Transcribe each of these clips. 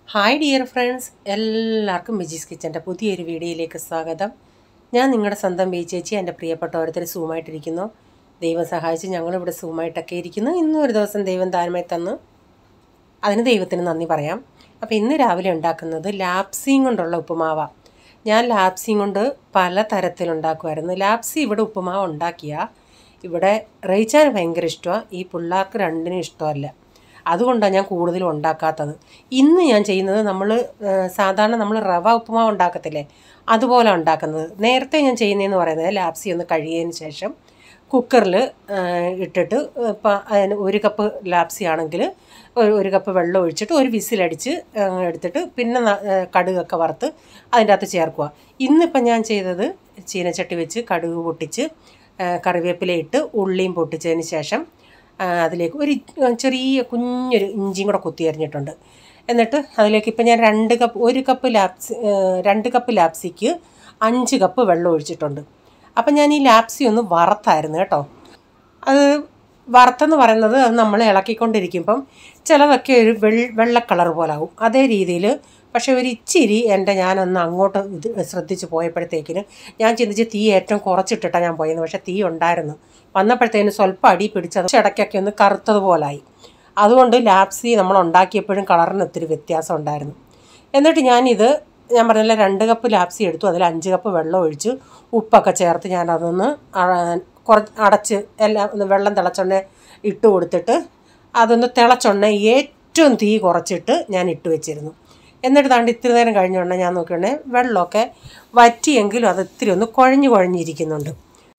hi dear friends എല്ലാവർക്കും മിജീസ് കിച്ചൻ്റെ പുതിയൊരു വീഡിയോയിലേക്ക് സ്വാഗതം ഞാൻ നിങ്ങളുടെ സ്വന്തം ബി ചേച്ചി എൻ്റെ പ്രിയപ്പെട്ട ഓരോരുത്തർ സൂമായിട്ടിരിക്കുന്നു ദൈവം സഹായിച്ച് ഞങ്ങളിവിടെ സൂമായിട്ടൊക്കെ ഇരിക്കുന്നു ഇന്നും ഒരു ദിവസം ദൈവം ദാനമായി തന്നു അതിന് ദൈവത്തിന് നന്ദി പറയാം അപ്പോൾ ഇന്ന് രാവിലെ ഉണ്ടാക്കുന്നത് ലാപ്സിയും കൊണ്ടുള്ള ഉപ്പുമാവാണ് ഞാൻ ലാപ്സിയും കൊണ്ട് പല തരത്തിലുണ്ടാക്കുമായിരുന്നു ലാപ്സി ഇവിടെ ഉപ്പുമാവ് ഉണ്ടാക്കിയ ഇവിടെ റയിച്ചാൻ ഭയങ്കര ഇഷ്ടമാണ് ഈ പിള്ളേർക്ക് രണ്ടിനും ഇഷ്ടമല്ല അതുകൊണ്ടാണ് ഞാൻ കൂടുതലും ഉണ്ടാക്കാത്തത് ഇന്ന് ഞാൻ ചെയ്യുന്നത് നമ്മൾ സാധാരണ നമ്മൾ റവ ഉപ്പുമാവ് ഉണ്ടാക്കത്തില്ലേ അതുപോലെ ഉണ്ടാക്കുന്നത് നേരത്തെ ഞാൻ ചെയ്യുന്നതെന്ന് പറയുന്നത് ലാപ്സി ഒന്ന് കഴുകിയതിന് ശേഷം കുക്കറിൽ ഇട്ടിട്ട് ഇപ്പം അതിന് ഒരു കപ്പ് ലാപ്സി ആണെങ്കിൽ ഒരു ഒരു കപ്പ് വെള്ളം ഒഴിച്ചിട്ട് ഒരു വിസിലടിച്ച് എടുത്തിട്ട് പിന്നെ ന- കടുകൊക്കെ വറുത്ത് അതിൻ്റെ അകത്ത് ചേർക്കുക ഇന്നിപ്പം ഞാൻ ചെയ്തത് ചീനച്ചട്ടി വെച്ച് കടുക് പൊട്ടിച്ച് കറിവേപ്പില ഇട്ട് ഉള്ളിയും പൊട്ടിച്ചതിന് ശേഷം ആ, അതിലേക്ക് ഒരു ചെറിയ കുഞ്ഞൊരു ഇഞ്ചിയും കൂടെ കുത്തി അരിഞ്ഞിട്ടുണ്ട് എന്നിട്ട് അതിലേക്ക് ഇപ്പം ഞാൻ രണ്ട് കപ്പ് ഒരു കപ്പ് ലാപ്സി ആ, രണ്ട് കപ്പ് ലാപ്സിക്ക് അഞ്ച് കപ്പ് വെള്ളം ഒഴിച്ചിട്ടുണ്ട് അപ്പം ഞാൻ ഈ ലാപ്സി ഒന്ന് വറുത്തായിരുന്നു കേട്ടോ അത് വറുത്തെന്ന് പറയുന്നത് അത് നമ്മൾ ഇളക്കിക്കൊണ്ടിരിക്കുമ്പം ചിലതൊക്കെ ഒരു വെൾ വെള്ള കളർ പോലാവും അതേ രീതിയിൽ പക്ഷേ ഒരു ഇച്ചിരി എൻ്റെ ഞാനൊന്ന് അങ്ങോട്ട് ഇത് ശ്രദ്ധിച്ച് പോയപ്പോഴത്തേക്കിന് ഞാൻ ചിന്തിച്ച് തീ ഏറ്റവും കുറച്ചിട്ടിട്ടാണ് ഞാൻ പോയത് പക്ഷേ തീ ഉണ്ടായിരുന്നു വന്നപ്പോഴത്തേന് സ്വല്പം അടി പിടിച്ചത് ഇടയ്ക്കൊക്കെ ഒന്ന് കറുത്തതുപോലായി അതുകൊണ്ട് ലാപ്സി നമ്മൾ ഉണ്ടാക്കിയപ്പോഴും കളറിന് ഒത്തിരി വ്യത്യാസം ഉണ്ടായിരുന്നു എന്നിട്ട് ഞാനിത് ഞാൻ പറഞ്ഞില്ല രണ്ട് കപ്പ് ലാപ്സി എടുത്തു അതിൽ അഞ്ച് കപ്പ് വെള്ളം ഒഴിച്ച് ഉപ്പൊക്കെ ചേർത്ത് ഞാൻ അതൊന്ന് കുറച്ച് അടച്ച് എല്ലാം ഒന്ന് വെള്ളം തിളച്ചൊണ്ണ ഇട്ട് കൊടുത്തിട്ട് അതൊന്ന് തിളച്ചൊണ്ണ ഏറ്റവും തീ കുറച്ചിട്ട് ഞാൻ ഇട്ട് വെച്ചിരുന്നു എന്നിട്ട് താണ്ട് ഇത്തിരി നേരം കഴിഞ്ഞോണ്ട് ഞാൻ നോക്കിയോണ്ടേ വെള്ളമൊക്കെ വറ്റിയെങ്കിലും അത് ഇത്തിരി ഒന്ന് കുഴഞ്ഞു കുഴഞ്ഞിരിക്കുന്നുണ്ട്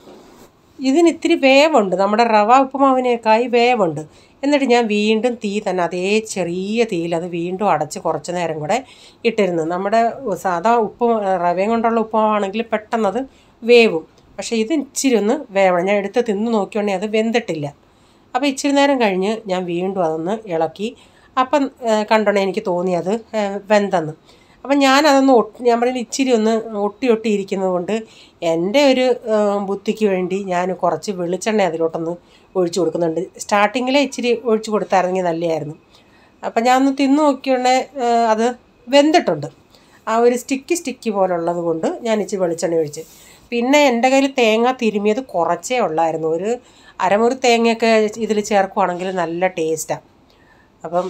ഇതിന് ഇത്തിരി വേവുണ്ട് നമ്മുടെ റവ ഉപ്പുമാവിനേക്കായി വേവുണ്ട് എന്നിട്ട് ഞാൻ വീണ്ടും തീ തന്നെ അതേ ചെറിയ തീയിൽ അത് വീണ്ടും അടച്ച് കുറച്ച് നേരം കൂടെ ഇട്ടിരുന്നു നമ്മുടെ സാധാ ഉപ്പ് റവയും കൊണ്ടുള്ള ഉപ്പുമാവാണെങ്കിൽ പെട്ടെന്നത് വേവും പക്ഷേ ഇത് ഇച്ചിരി ഒന്ന് വേവണം ഞാൻ എടുത്ത് തിന്ന് നോക്കിയോണ്ടേ അത് വെന്തിട്ടില്ല അപ്പോൾ ഇച്ചിരി നേരം കഴിഞ്ഞ് ഞാൻ വീണ്ടും അതൊന്ന് ഇളക്കി അപ്പം കണ്ടോണേ എനിക്ക് തോന്നി അത് വെന്തെന്ന് അപ്പം ഞാനതൊന്ന് ഒട്ടി ഞാൻ പറഞ്ഞ ഇച്ചിരി ഒന്ന് ഒട്ടി ഒട്ടി ഇരിക്കുന്നത് കൊണ്ട് എൻ്റെ ഒരു ആ, ബുദ്ധിക്ക് വേണ്ടി ഞാൻ കുറച്ച് വെളിച്ചെണ്ണ അതിലോട്ടൊന്ന് ഒഴിച്ചു കൊടുക്കുന്നുണ്ട് സ്റ്റാർട്ടിങ്ങിലെ ഇച്ചിരി ഒഴിച്ചു കൊടുത്തായിരുന്നെങ്കിൽ നല്ലതായിരുന്നു അപ്പം ഞാൻ ഒന്ന് തിന്ന് നോക്കിയോണ്ടേ അത് വെന്തിട്ടുണ്ട് ആ ഒരു സ്റ്റിക്കി സ്റ്റിക്കി പോലുള്ളത് കൊണ്ട് ഞാൻ ഇച്ചിരി വെളിച്ചെണ്ണ ഒഴിച്ച് പിന്നെ എൻ്റെ കയ്യിൽ തേങ്ങ തിരുമിയത് കുറച്ചേ ഉള്ളായിരുന്നു ഒരു അരമുറി തേങ്ങയൊക്കെ ഇതിൽ ചേർക്കുവാണെങ്കിൽ നല്ല ടേസ്റ്റാണ് അപ്പം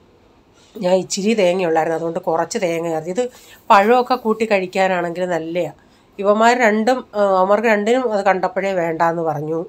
ഞാൻ ഇച്ചിരി തേങ്ങയുള്ളായിരുന്നു അതുകൊണ്ട് കുറച്ച് തേങ്ങ ചേർത്ത് ഇത് പഴമൊക്കെ കൂട്ടി കഴിക്കാനാണെങ്കിൽ നല്ലതാണ് ഇവന്മാർ രണ്ടും ആ, അവന്മാർക്ക് രണ്ടിനും അത് കണ്ടപ്പോഴേ വേണ്ടാന്ന് പറഞ്ഞു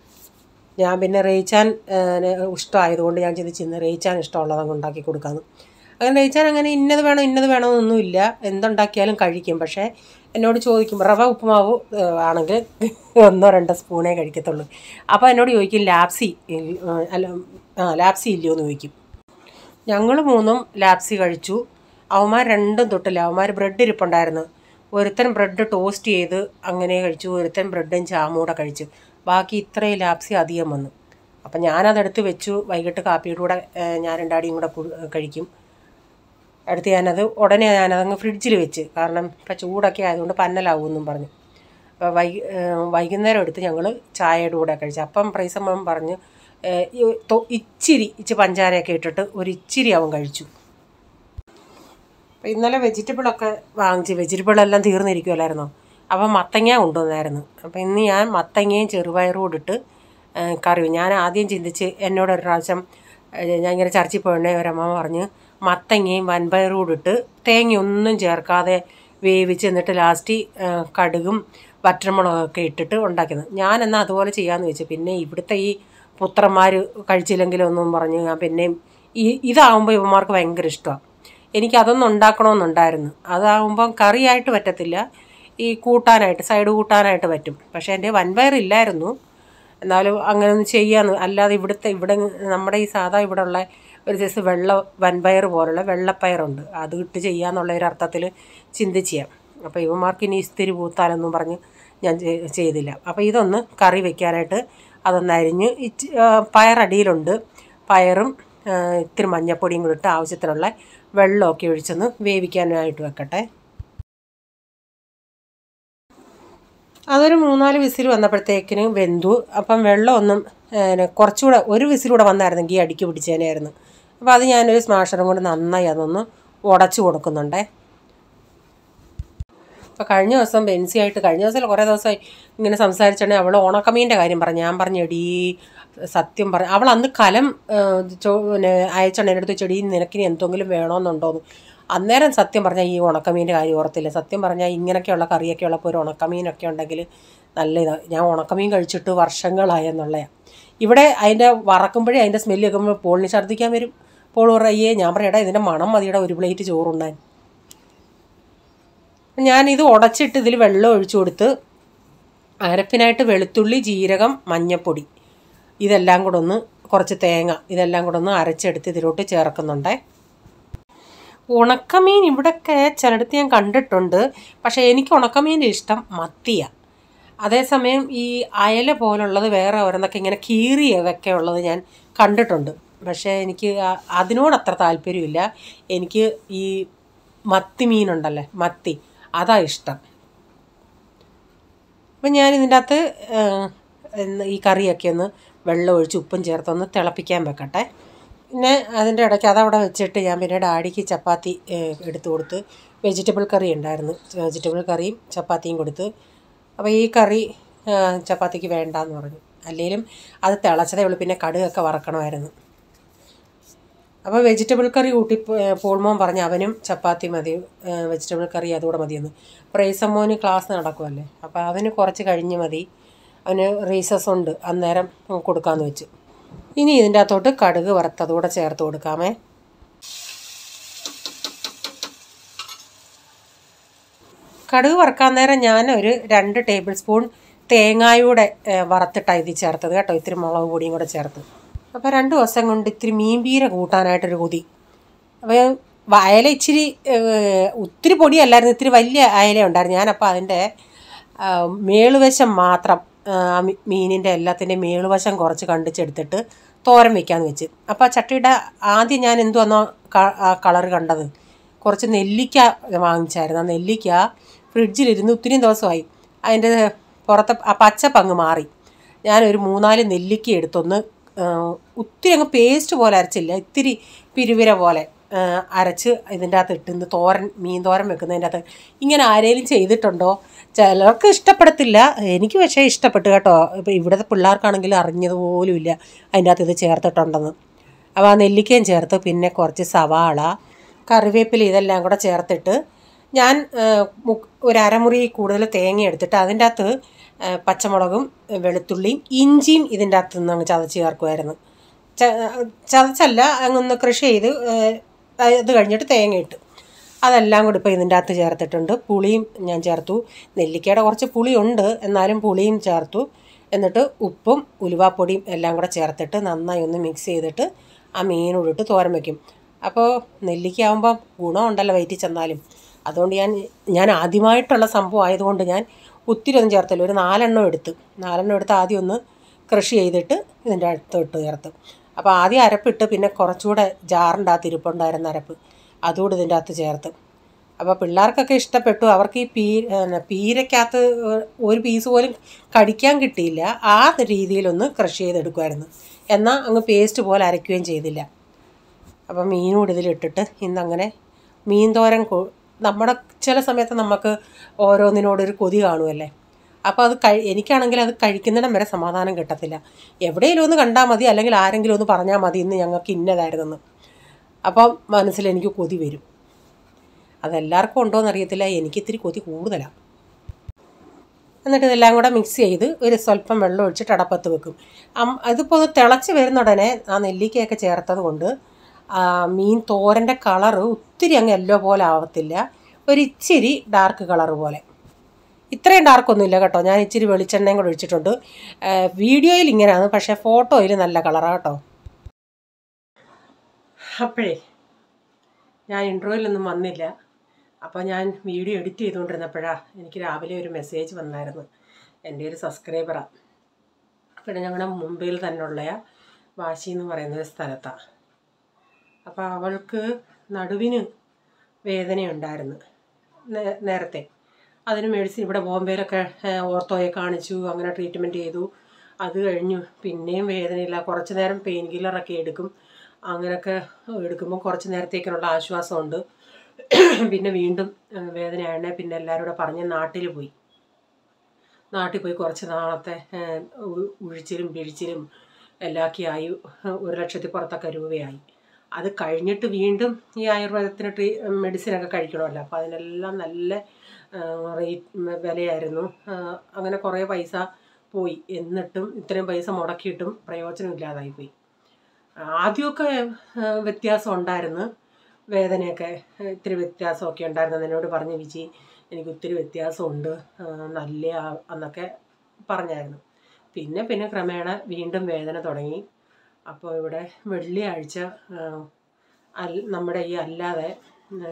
ഞാൻ പിന്നെ റേച്ചാൻ ഇഷ്ടമായതുകൊണ്ട് ഞാൻ ചിന്തിച്ച് ഇന്ന് റേച്ചാൻ ഇഷ്ടമുള്ളത് അങ്ങ് ഉണ്ടാക്കി കൊടുക്കാമെന്ന് അങ്ങനെ റേച്ചാൻ അങ്ങനെ ഇന്നത് വേണം ഇന്നത് വേണമെന്നൊന്നുമില്ല എന്തുണ്ടാക്കിയാലും കഴിക്കും പക്ഷേ എന്നോട് ചോദിക്കും റവ ഉപ്പുമാവ് ആ, ആണെങ്കിൽ ഒന്നോ രണ്ടോ സ്പൂണേ കഴിക്കത്തുള്ളൂ അപ്പോൾ എന്നോട് ചോദിക്കും ലാപ്സി ഇൽ- ആ, അല്ല ആ ലാപ്സി ഇല്ലയോ എന്ന് ചോദിക്കും ഞങ്ങൾ മൂന്നും ലാപ്സി കഴിച്ചു അവന്മാർ രണ്ടും തൊട്ടില്ല അവന്മാർ ബ്രെഡ് ഇരിപ്പുണ്ടായിരുന്നു ഒരുത്തൻ ബ്രെഡ് ടോസ്റ്റ് ചെയ്ത് അങ്ങനെ കഴിച്ചു ഒരുത്തൻ ബ്രെഡും ജാമും കൂടെ കഴിച്ചു ബാക്കി ഇത്രയും ലാപ്സി അധികം വന്നു അപ്പം ഞാനതെടുത്ത് വെച്ചു വൈകിട്ട് കാപ്പിയുടെ കൂടെ ഏഹ്, ഞാൻ രണ്ടാടിയും കൂടെ കു- കഴിക്കും അടുത്ത് ഞാനത് ഉടനെ ഞാനതങ്ങ് ഫ്രിഡ്ജിൽ വെച്ച് കാരണം ഇപ്പം ചൂടൊക്കെ ആയതുകൊണ്ട് പന്നലാവുമെന്നും പറഞ്ഞു അപ്പോൾ വൈ ഏഹ്, വൈകുന്നേരം എടുത്ത് ഞങ്ങൾ ചായയുടെ കൂടെ കഴിച്ചു അപ്പം പ്രൈസമ്മ പറഞ്ഞ് ഏഹ്, ഈ തൊ- ഇച്ചിരി ഇച്ചിരി പഞ്ചാരയൊക്കെ ഇട്ടിട്ട് ഒരു ഇച്ചിരി അവൻ കഴിച്ചു അപ്പോൾ ഇന്നലെ വെജിറ്റബിളൊക്കെ വാങ്ങിച്ച് വെജിറ്റബിളെല്ലാം തീർന്നിരിക്കുമല്ലായിരുന്നോ അപ്പോൾ മത്തങ്ങ കൊണ്ടുവന്നായിരുന്നു അപ്പോൾ ഇന്ന് ഞാൻ മത്തങ്ങയും ചെറുപയറും കൂടെ ഇട്ട് ആ, കറി ഞാൻ ആദ്യം ചിന്തിച്ച് എന്നോട് ഒരു പ്രാവശ്യം ആ, ഞാൻ ഇങ്ങനെ ചർച്ചിൽ പോയണേ ഒരമ്മ പറഞ്ഞ് മത്തങ്ങയും വൻപയറും കൂടെ ഇട്ട് തേങ്ങയൊന്നും ചേർക്കാതെ വേവിച്ച് എന്നിട്ട് ലാസ്റ്റ് ആ, കടുകും വറ്റൽമുളകൊക്കെ ഇട്ടിട്ട് ഉണ്ടാക്കുന്നത് ഞാൻ എന്നാൽ അതുപോലെ ചെയ്യാമെന്ന് വെച്ചു പിന്നെ ഇവിടുത്തെ ഈ പുത്രന്മാർ കഴിച്ചില്ലെങ്കിലൊന്നും പറഞ്ഞ് ഞാൻ പിന്നെയും ഈ ഇതാകുമ്പോൾ ഇവന്മാർക്ക് ഭയങ്കര ഇഷ്ടമാണ് എനിക്ക് അതൊന്നും ഉണ്ടാക്കണമെന്നുണ്ടായിരുന്നു അതാകുമ്പം കറിയായിട്ട് പറ്റത്തില്ല ഈ കൂട്ടാനായിട്ട് സൈഡ് കൂട്ടാനായിട്ട് പറ്റും പക്ഷേ എൻ്റെ വൻപയറില്ലായിരുന്നു എന്നാലും അങ്ങനെ ഒന്ന് ചെയ്യാന്ന് അല്ലാതെ ഇവിടുത്തെ ഇവിടെ നമ്മുടെ ഈ സാധാ ഇവിടെ ഉള്ള ഒരു സൈസ് വെള്ള വൻപയർ പോലുള്ള വെള്ളപ്പയറുണ്ട് അത് ഇട്ട് ചെയ്യാന്നുള്ള ഒരു അർത്ഥത്തിൽ ചിന്തിച്ച് ചെയ്യാം അപ്പോൾ ഇവന്മാർക്ക് ഇനി ഇസ്തിരി പൂത്താലൊന്നും പറഞ്ഞ് ഞാൻ ചെ- ചെയ്തില്ല അപ്പോൾ ഇതൊന്ന് കറി വെക്കാനായിട്ട് അതൊന്ന് അരിഞ്ഞ് ഇച്ചി ആ, പയറടിയിലുണ്ട് പയറും ആ, ഇത്തിരി മഞ്ഞപ്പൊടിയും കൂടി ഇട്ട് ആവശ്യത്തിനുള്ള വെള്ളമൊക്കെ ഒഴിച്ചൊന്ന് വേവിക്കാനായിട്ട് വെക്കട്ടെ അതൊരു മൂന്നാല് വിസിൽ വന്നപ്പോഴത്തേക്കിന് വെന്തു അപ്പം വെള്ളമൊന്നും ഏഹ്, കുറച്ചുകൂടെ ഒരു വിസിലൂടെ വന്നായിരുന്നെങ്കിൽ അടിക്ക് പിടിച്ചേനായിരുന്നു അപ്പോൾ അത് ഞാനൊരു സ്മാഷറും കൊണ്ട് നന്നായി അതൊന്ന് ഉടച്ചു കൊടുക്കുന്നുണ്ടേ അപ്പോൾ കഴിഞ്ഞ ദിവസം ബെൻസി ആയിട്ട് കഴിഞ്ഞ ദിവസം കുറേ ദിവസമായി ഇങ്ങനെ സംസാരിച്ചിട്ടുണ്ടെങ്കിൽ അവൾ ഉണക്കമീൻ്റെ കാര്യം പറഞ്ഞു ഞാൻ പറഞ്ഞു എടീ സത്യം പറഞ്ഞു അവൾ അന്ന് കലം ഏഹ്, ചോ- പിന്നെ അയച്ചോണ്ട് എൻ്റെ അടുത്ത് ചെടി നിനക്കിനി എന്തെങ്കിലും വേണമെന്നുണ്ടോന്ന് അന്നേരം സത്യം പറഞ്ഞാൽ ഈ ഉണക്കമീൻ്റെ കാര്യം ഓർത്തില്ല സത്യം പറഞ്ഞാൽ ഇങ്ങനെയൊക്കെയുള്ള കറിയൊക്കെ ഉള്ളപ്പോൾ ഒരു ഉണക്കമീനൊക്കെ ഉണ്ടെങ്കിൽ നല്ല ഇതാണ് ഞാൻ ഉണക്കമീൻ കഴിച്ചിട്ട് വർഷങ്ങളായി എന്നുള്ളതാണ് ഇവിടെ അതിൻ്റെ വറക്കുമ്പോഴേ അതിൻ്റെ സ്മെല്ല് കേൾക്കുമ്പോൾ പോളിന് ഛർദ്ദിക്കാൻ വരും പോൾ പറയേ ഞാൻ പറയടാ ഇതിൻ്റെ മണം മതിയുടെ ഒരു പ്ലേറ്റ് ചോറുണ്ടാൻ ഞാനിത് ഉടച്ചിട്ട് ഇതിൽ വെള്ളം ഒഴിച്ചു കൊടുത്ത് അരപ്പിനായിട്ട് വെളുത്തുള്ളി ജീരകം മഞ്ഞപ്പൊടി ഇതെല്ലാം കൂടെ ഒന്ന് കുറച്ച് തേങ്ങ ഇതെല്ലാം കൂടെ ഒന്ന് അരച്ചെടുത്ത് ഇതിലോട്ട് ചേർക്കുന്നുണ്ടേ ഉണക്കമീൻ ഇവിടെയൊക്കെ ചിലയിടത്ത് ഞാൻ കണ്ടിട്ടുണ്ട് പക്ഷേ എനിക്ക് ഉണക്കമീൻ്റെ ഇഷ്ടം മത്തിയാണ് അതേസമയം ഈ അയല പോലുള്ളത് വേറെ ഓരോന്നൊക്കെ ഇങ്ങനെ കീറിയതൊക്കെ ഉള്ളത് ഞാൻ കണ്ടിട്ടുണ്ട് പക്ഷേ എനിക്ക് ആ- അതിനോട് അത്ര താല്പര്യമില്ല എനിക്ക് ഈ മത്തി മീനുണ്ടല്ലേ മത്തി അതാ ഇഷ്ടം അപ്പം ഞാൻ ഇതിൻ്റെ അകത്ത് ആ, എന്ന് ഈ കറിയൊക്കെ ഒന്ന് വെള്ളം ഒഴിച്ച് ഉപ്പും ചേർത്തൊന്ന് തിളപ്പിക്കാൻ വെക്കട്ടെ പിന്നെ അതിൻ്റെ ഇടയ്ക്ക് അതവിടെ വെച്ചിട്ട് ഞാൻ പിന്നെ ഡാഡിക്ക് ചപ്പാത്തി ഏ, എടുത്തു കൊടുത്ത് വെജിറ്റബിൾ കറി ഉണ്ടായിരുന്നു വെജിറ്റബിൾ കറിയും ചപ്പാത്തിയും കൊടുത്ത് അപ്പോൾ ഈ കറി ആ, ചപ്പാത്തിക്ക് വേണ്ടാന്ന് പറഞ്ഞു അല്ലെങ്കിലും അത് തിളച്ചതേ ഉള്ളൂ പിന്നെ കടുകൊക്കെ വറക്കണമായിരുന്നു അപ്പോൾ വെജിറ്റബിൾ കറി കൂട്ടി പോ- പോൾമോൻ പറഞ്ഞ് അവനും ചപ്പാത്തി മതി വെജിറ്റബിൾ കറി അതുകൂടെ മതിയെന്ന് പ്രേസമ്മോന് ക്ലാസ് നടക്കുമല്ലേ അപ്പോൾ അവന് കുറച്ച് കഴിഞ്ഞ് മതി അവന് റീസസ് ഉണ്ട് അന്നേരം കൊടുക്കാമെന്ന് വെച്ചു ഇനി ഇതിൻ്റെ അകത്തോട്ട് കടുക് വറുത്തതുകൂടെ ചേർത്ത് കൊടുക്കാമേ കടുക് വറുക്കാൻ നേരം ഞാൻ ഒരു രണ്ട് ടേബിൾ സ്പൂൺ തേങ്ങായൂടെ വറുത്തിട്ടാണ് ഇതിൽ ചേർത്തത് കേട്ടോ ഇത്തിരി മുളക് പൊടിയും കൂടെ ചേർത്ത് അപ്പോൾ രണ്ട് ദിവസം കൊണ്ട് ഇത്തിരി മീൻപീര കൂട്ടാനായിട്ടൊരു കൊതി അപ്പോൾ അയല ഇച്ചിരി ഏഹ്, ഒത്തിരി പൊടിയല്ലായിരുന്നു ഇത്തിരി വലിയ അയല ഉണ്ടായിരുന്നു ഞാനപ്പോൾ അതിൻ്റെ ആ, മേളുവശം മാത്രം ആ, മീ- മീനിൻ്റെ എല്ലാത്തിൻ്റെയും മേളുവശം കുറച്ച് കണ്ടിച്ചെടുത്തിട്ട് തോരൻ വെക്കാമെന്ന് വെച്ച് അപ്പോൾ ആ ചട്ടിയുടെ ആദ്യം ഞാൻ എന്തുവന്നോ ആ കളർ കണ്ടത് കുറച്ച് നെല്ലിക്ക വാങ്ങിച്ചായിരുന്നു ആ നെല്ലിക്ക ഫ്രിഡ്ജിലിരുന്ന് ഒത്തിരി ദിവസമായി അതിൻ്റെ പുറത്തെ ആ പച്ച പങ്ങ് മാറി ഞാനൊരു മൂന്നാല് നെല്ലിക്ക എടുത്തൊന്ന് ആ, ഒത്തിരി അങ്ങ് പേസ്റ്റ് പോലെ അരച്ചില്ല ഇത്തിരി പിരുവിര പോലെ ആ, അരച്ച് ഇതിൻ്റെ അകത്ത് ഇട്ടുന്ന് തോരൻ മീൻ തോരൻ വെക്കുന്നതിൻ്റെ അകത്ത് ഇങ്ങനെ ആരെങ്കിലും ചെയ്തിട്ടുണ്ടോ ചിലർക്ക് ഇഷ്ടപ്പെടത്തില്ല എനിക്ക് പക്ഷേ ഇഷ്ടപ്പെട്ടു കേട്ടോ ഇപ്പോൾ ഇവിടുത്തെ പിള്ളേർക്കാണെങ്കിൽ അറിഞ്ഞത് പോലും ഇല്ല അതിൻ്റെ അകത്ത് ഇത് ചേർത്തിട്ടുണ്ടെന്ന് അപ്പോൾ ആ നെല്ലിക്കയും ചേർത്ത് പിന്നെ കുറച്ച് സവാള കറിവേപ്പില ഇതെല്ലാം കൂടെ ചേർത്തിട്ട് ഞാൻ ആ, മുക്ക് ഒരു അരമുറി കൂടുതൽ തേങ്ങ എടുത്തിട്ട് അതിൻ്റെ അകത്ത് ആ, പച്ചമുളകും വെളുത്തുള്ളിയും ഇഞ്ചിയും ഇതിൻ്റെ അകത്ത് നിന്ന് അങ്ങ് ചതച്ച് ചേർക്കുമായിരുന്നു ച ചതച്ചല്ല അങ്ങൊന്ന് കൃഷി ചെയ്ത് ആ, അത് കഴിഞ്ഞിട്ട് തേങ്ങ ഇട്ട് അതെല്ലാം കൂടി ഇപ്പോൾ ഇതിൻ്റെ അകത്ത് ചേർത്തിട്ടുണ്ട് പുളിയും ഞാൻ ചേർത്തു നെല്ലിക്കയുടെ കുറച്ച് പുളിയുണ്ട് എന്നാലും പുളിയും ചേർത്തു എന്നിട്ട് ഉപ്പും ഉലുവാപ്പൊടിയും എല്ലാം കൂടെ ചേർത്തിട്ട് നന്നായി ഒന്ന് മിക്സ് ചെയ്തിട്ട് ആ മീനോടിട്ട് തോരൻ വയ്ക്കും അപ്പോൾ നെല്ലിക്ക ആകുമ്പോൾ ഗുണമുണ്ടല്ലോ വയറ്റിൽ ചെന്നാലും അതുകൊണ്ട് ഞാൻ ഞാൻ ആദ്യമായിട്ടുള്ള സംഭവം ആയതുകൊണ്ട് ഞാൻ ഒത്തിരി ഒന്നും ചേർത്തില്ല ഒരു നാലെണ്ണം എടുത്ത് നാലെണ്ണം എടുത്ത് ആദ്യം ഒന്ന് കൃഷി ചെയ്തിട്ട് ഇതിൻ്റെ അടുത്തോട്ട് ചേർത്ത് അപ്പോൾ ആദ്യം അരപ്പിട്ട് പിന്നെ കുറച്ചുകൂടെ ജാറിൻ്റെ അകത്ത് ഇരിപ്പുണ്ടായിരുന്ന അരപ്പ് അതുകൂടി ഇതിൻ്റെ അകത്ത് ചേർത്ത് അപ്പോൾ പിള്ളേർക്കൊക്കെ ഇഷ്ടപ്പെട്ടു അവർക്ക് ഈ പീ പിന്നെ പീരക്കകത്ത് ഒരു പീസ് പോലും കടിക്കാൻ കിട്ടിയില്ല ആ രീതിയിലൊന്ന് ക്രഷ് ചെയ്തെടുക്കുമായിരുന്നു എന്നാൽ അങ്ങ് പേസ്റ്റ് പോലെ അരയ്ക്കുകയും ചെയ്തില്ല അപ്പം മീനൂടെ ഇതിലിട്ടിട്ട് ഇന്നങ്ങനെ മീൻ തോരൻ കൊ- നമ്മുടെ ചില സമയത്ത് നമുക്ക് ഓരോന്നിനോടൊരു കൊതി കാണുമല്ലേ അപ്പോൾ അത് കഴി എനിക്കാണെങ്കിൽ അത് കഴിക്കുന്നിടം വരെ സമാധാനം കിട്ടത്തില്ല എവിടെയെങ്കിലും ഒന്ന് കണ്ടാൽ മതി അല്ലെങ്കിൽ ആരെങ്കിലും ഒന്ന് പറഞ്ഞാൽ മതി ഇന്ന് ഞങ്ങൾക്ക് ഇന്നതായിരുന്നെന്ന് അപ്പം മനസ്സിൽ എനിക്ക് കൊതി വരും അതെല്ലാവർക്കും ഉണ്ടോയെന്ന് അറിയത്തില്ല എനിക്ക് ഇത്തിരി കൊതി കൂടുതലാണ് എന്നിട്ട് ഇതെല്ലാം കൂടെ മിക്സ് ചെയ്ത് ഒരു സ്വല്പം വെള്ളം ഒഴിച്ചിട്ട് അടപ്പത്ത് വെക്കും അം- അതിപ്പോൾ ഒന്ന് തിളച്ച് വരുന്ന ഉടനെ ആ നെല്ലിക്കയൊക്കെ ചേർത്തത് കൊണ്ട് ആ മീൻ തോരൻ്റെ കളറ് ഒത്തിരി അങ്ങ് യെല്ലോ പോലെ ആവത്തില്ല ഒരു ഇച്ചിരി ഡാർക്ക് കളർ പോലെ ഇത്രയും ഡാർക്കൊന്നുമില്ല കേട്ടോ ഞാൻ ഇച്ചിരി വെളിച്ചെണ്ണയും കൂടെ ഒഴിച്ചിട്ടുണ്ട് ആ, വീഡിയോയിൽ ഇങ്ങനെയാണ് പക്ഷേ ഫോട്ടോയിൽ നല്ല കളറാണ് കേട്ടോ അപ്പോഴേ ഞാൻ ഇൻട്രോയിലൊന്നും വന്നില്ല അപ്പോൾ ഞാൻ വീഡിയോ എഡിറ്റ് ചെയ്തുകൊണ്ടിരുന്നപ്പോഴാണ് എനിക്ക് രാവിലെ ഒരു മെസ്സേജ് വന്നായിരുന്നു എൻ്റെ ഒരു സബ്സ്ക്രൈബറാണ് പിന്നെ ഞങ്ങളുടെ മുംബൈയിൽ തന്നെയുള്ള വാശി എന്ന് പറയുന്ന ഒരു സ്ഥലത്താണ് അപ്പോൾ അവൾക്ക് നടുവിന് വേദനയുണ്ടായിരുന്നു നേ- നേരത്തെ അതിന് മെഡിസിൻ ഇവിടെ ബോംബെയിലൊക്കെ ഏഹ്, ഓർത്തോയെ കാണിച്ചു അങ്ങനെ ട്രീറ്റ്മെൻറ്റ് ചെയ്തു അത് കഴിഞ്ഞു പിന്നെയും വേദനയില്ല കുറച്ച് നേരം പെയിൻ കില്ലറൊക്കെ എടുക്കും അങ്ങനെയൊക്കെ എടുക്കുമ്പോൾ കുറച്ച് നേരത്തേക്കിനുള്ള ആശ്വാസമുണ്ട് പിന്നെ വീണ്ടും ആ, വേദനയാണ് പിന്നെ എല്ലാവരും കൂടെ പറഞ്ഞ് നാട്ടിൽ പോയി നാട്ടിൽ പോയി കുറച്ച് നാളത്തെ ആ, ഉ- ഉഴിച്ചിലും പിഴിച്ചിലും എല്ലാക്കി ആയി ഒരു ലക്ഷത്തി പുറത്തൊക്കെ രൂപയായി അത് കഴിഞ്ഞിട്ട് വീണ്ടും ഈ ആയുർവേദത്തിന് ട്രീ മെഡിസിനൊക്കെ കഴിക്കണമല്ലോ അപ്പോൾ അതിനെല്ലാം നല്ല റേറ്റ് വിലയായിരുന്നു ആ, അങ്ങനെ കുറേ പൈസ പോയി എന്നിട്ടും ഇത്രയും പൈസ മുടക്കിയിട്ടും പ്രയോജനമില്ലാതായി പോയി ആദ്യമൊക്കെ ആ, വ്യത്യാസം ഉണ്ടായിരുന്നു വേദനയൊക്കെ ആ, ഇത്തിരി വ്യത്യാസമൊക്കെ ഉണ്ടായിരുന്നു എന്നോട് പറഞ്ഞു വിജി എനിക്ക് ഒത്തിരി വ്യത്യാസമുണ്ട് ആ, നല്ല ആ- എന്നൊക്കെ പറഞ്ഞായിരുന്നു പിന്നെ പിന്നെ ക്രമേണ വീണ്ടും വേദന തുടങ്ങി അപ്പോൾ ഇവിടെ വെള്ളിയാഴ്ച ആ, അൽ നമ്മുടെ ഈ അല്ലാതെ ആ,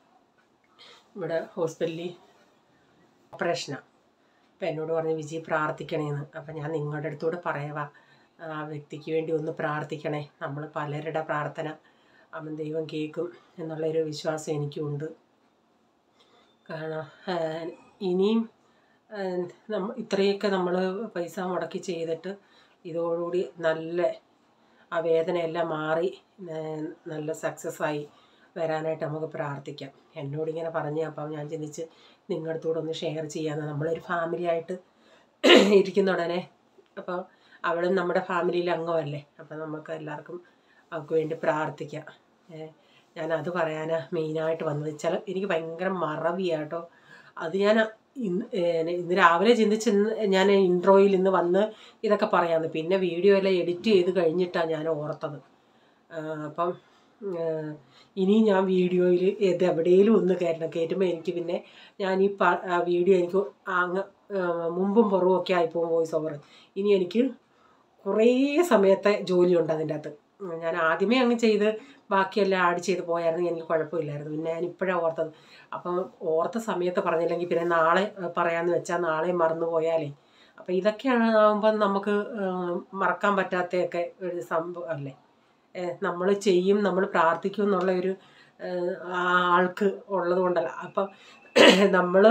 ഇവിടെ ഹോസ്പിറ്റലിൽ ഓപ്പറേഷനാണ് അപ്പം എന്നോട് പറഞ്ഞു വിജി പ്രാർത്ഥിക്കണേന്ന് അപ്പം ഞാൻ നിങ്ങളുടെ അടുത്തൂടെ പറയാവാ ആ വ്യക്തിക്ക് വേണ്ടി ഒന്ന് പ്രാർത്ഥിക്കണേ നമ്മൾ പലരുടെ പ്രാർത്ഥന അവൻ ദൈവം കേൾക്കും എന്നുള്ളൊരു വിശ്വാസം എനിക്കുണ്ട് കാരണം ആ, ഇനിയും ആ, നമ്മ ഇത്രയൊക്കെ നമ്മൾ പൈസ മുടക്കി ചെയ്തിട്ട് ഇതോടുകൂടി നല്ല ആ വേദനയെല്ലാം മാറി ആ, നല്ല സക്സസ് ആയി വരാനായിട്ട് നമുക്ക് പ്രാർത്ഥിക്കാം എന്നോടിങ്ങനെ പറഞ്ഞ് അപ്പം ഞാൻ ചിന്തിച്ച് നിങ്ങളുടെ അടുത്തൂടെ ഒന്ന് ഷെയർ ചെയ്യാമെന്ന് നമ്മളൊരു ഫാമിലി ആയിട്ട് ഇരിക്കുന്ന ഉടനെ അപ്പോൾ അവളും നമ്മുടെ ഫാമിലിയിലെ അംഗമല്ലേ അപ്പം നമുക്ക് എല്ലാവർക്കും അവൾക്ക് വേണ്ടി പ്രാർത്ഥിക്കാം ഏ, ഞാനത് പറയാനാണ് മെയിനായിട്ട് വന്നത് ചില എനിക്ക് ഭയങ്കര മറവിയാട്ടോ അത് ഞാൻ ഇന്ന് ഏ, ഇന്ന് രാവിലെ ചിന്തിച്ച് ഇന്ന് ഞാൻ ഇൻട്രോയിൽ ഇന്ന് വന്ന് ഇതൊക്കെ പറയാമെന്ന് പിന്നെ വീഡിയോ എല്ലാം എഡിറ്റ് ചെയ്ത് കഴിഞ്ഞിട്ടാണ് ഞാൻ ഓർത്തത് ആ, അപ്പം ആ, ഇനി ഞാൻ വീഡിയോയിൽ ഏത് എവിടെയെങ്കിലും ഒന്ന് കയറ്റണം കയറ്റുമ്പോൾ എനിക്ക് പിന്നെ ഞാൻ ഈ പ ആ വീഡിയോ എനിക്ക് അങ്ങ് ആ, മുമ്പും പുറവും ഒക്കെ ആയിപ്പോകും വോയിസ് ഓവർ ഇനി എനിക്ക് കുറേ സമയത്തെ ജോലിയുണ്ട് അതിൻ്റെ അകത്ത് ഉം, ഞാൻ ആദ്യമേ അങ്ങ് ചെയ്ത് ബാക്കിയെല്ലാം ആഡ് ചെയ്ത് പോയായിരുന്നു എനിക്ക് കുഴപ്പമില്ലായിരുന്നു പിന്നെ ഞാൻ ഇപ്പോഴാണ് ഓർത്തത് അപ്പം ഓർത്ത സമയത്ത് പറഞ്ഞില്ലെങ്കിൽ പിന്നെ നാളെ ആ, പറയാമെന്ന് വെച്ചാൽ നാളെ മറന്നു പോയാലേ അപ്പം ഇതൊക്കെയാണ് ആകുമ്പം നമുക്ക് ആ, മറക്കാൻ പറ്റാത്തതൊക്കെ ഒരു സംഭവം അല്ലേ നമ്മൾ ചെയ്യും നമ്മൾ പ്രാർത്ഥിക്കും എന്നുള്ള ഒരു ആ, ആൾക്ക് ഉള്ളത് കൊണ്ടല്ല അപ്പം നമ്മൾ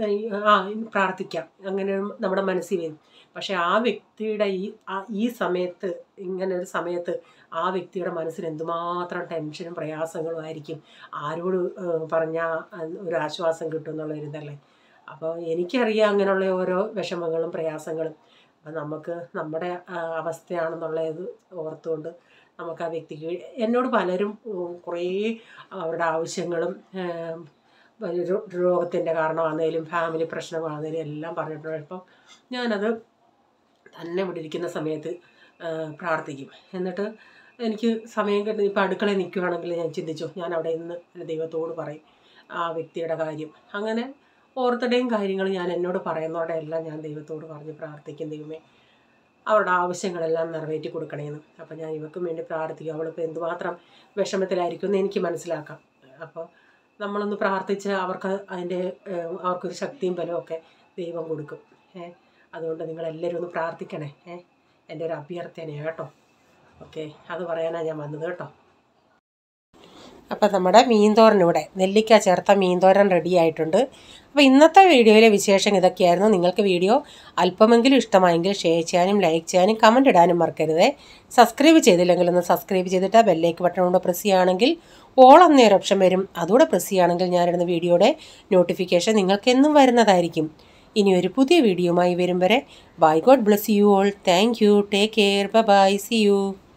ആ പ്രാർത്ഥിക്കാം അങ്ങനെ നമ്മുടെ മനസ്സിൽ വരും പക്ഷെ ആ വ്യക്തിയുടെ ഈ ആ- ഈ സമയത്ത് ഇങ്ങനെ ഒരു സമയത്ത് ആ വ്യക്തിയുടെ മനസ്സിന് എന്തുമാത്രം ടെൻഷനും പ്രയാസങ്ങളും ആയിരിക്കും ആരോട് പറഞ്ഞാൽ ഒരു ആശ്വാസം കിട്ടും എന്നുള്ള ഒരു ഇതല്ലേ അപ്പോൾ എനിക്കറിയാം അങ്ങനെയുള്ള ഓരോ വിഷമങ്ങളും പ്രയാസങ്ങളും അപ്പം നമുക്ക് നമ്മുടെ ആ, അവസ്ഥയാണെന്നുള്ള ഇത് ഓർത്തുകൊണ്ട് നമുക്ക് ആ വ്യക്തിക്ക് എന്നോട് പലരും ഉം, കുറേ അവരുടെ ആവശ്യങ്ങളും ഏം, ഒരു രോഗത്തിൻ്റെ കാരണമാണെങ്കിലും ഫാമിലി പ്രശ്നമാണെങ്കിലും എല്ലാം പറഞ്ഞിട്ടുണ്ട് അപ്പം ഞാനത് തന്നെ ഇവിടെ ഇരിക്കുന്ന സമയത്ത് ആ, പ്രാർത്ഥിക്കും എന്നിട്ട് എനിക്ക് സമയം കിട്ടുന്ന ഇപ്പം അടുക്കളയിൽ നിൽക്കുകയാണെങ്കിൽ ഞാൻ ചിന്തിച്ചു ഞാൻ അവിടെ ഇന്ന് ദൈവത്തോട് പറയും ആ വ്യക്തിയുടെ കാര്യം അങ്ങനെ ഓരോരുത്തരുടെയും കാര്യങ്ങൾ ഞാൻ എന്നോട് പറയുന്നതോടെ എല്ലാം ഞാൻ ദൈവത്തോട് പറഞ്ഞ് പ്രാർത്ഥിക്കും ദൈവമേ അവരുടെ ആവശ്യങ്ങളെല്ലാം നിറവേറ്റി കൊടുക്കണേന്ന് അപ്പം ഞാൻ ഇവക്കും വേണ്ടി പ്രാർത്ഥിക്കും അവളിപ്പോൾ എന്തുമാത്രം വിഷമത്തിലായിരിക്കും എന്ന് എനിക്ക് മനസ്സിലാക്കാം അപ്പോൾ നമ്മളൊന്ന് പ്രാർത്ഥിച്ച് അവർക്ക് അതിൻ്റെ ഏഹ്, അവർക്കൊരു ശക്തിയും ബലവും ഒക്കെ ദൈവം കൊടുക്കും ഏ അതുകൊണ്ട് നിങ്ങളെല്ലാവരും ഒന്ന് പ്രാർത്ഥിക്കണേ ഏ എൻ്റെ ഒരു അഭ്യർത്ഥനയാണ് കേട്ടോ ഓക്കെ അത് പറയാനാണ് ഞാൻ വന്നത് കേട്ടോ അപ്പം നമ്മുടെ മീൻതോരൻ ഇവിടെ നെല്ലിക്ക ചേർത്ത മീൻതോരൻ റെഡി ആയിട്ടുണ്ട് അപ്പോൾ ഇന്നത്തെ വീഡിയോയിലെ വിശേഷം ഇതൊക്കെയായിരുന്നു നിങ്ങൾക്ക് വീഡിയോ അല്പമെങ്കിലും ഇഷ്ടമായെങ്കിൽ ഷെയർ ചെയ്യാനും ലൈക്ക് ചെയ്യാനും കമൻറ്റ് ഇടാനും മറക്കരുത് സബ്സ്ക്രൈബ് ചെയ്തില്ലെങ്കിൽ ഒന്ന് സബ്സ്ക്രൈബ് ചെയ്തിട്ട് ബെല്ലേക്ക് ബട്ടൺ കൊണ്ട് പ്രസ് ചെയ്യുകയാണെങ്കിൽ ഓൾ എന്നൊരു ഓപ്ഷൻ വരും അതുകൂടെ പ്രസ് ചെയ്യുകയാണെങ്കിൽ ഞാനിടുന്ന വീഡിയോയുടെ നോട്ടിഫിക്കേഷൻ നിങ്ങൾക്ക് എന്നും വരുന്നതായിരിക്കും ഇനി ഒരു പുതിയ വീഡിയോയുമായി വരും വരെ bye God bless you all thank you take care bye see U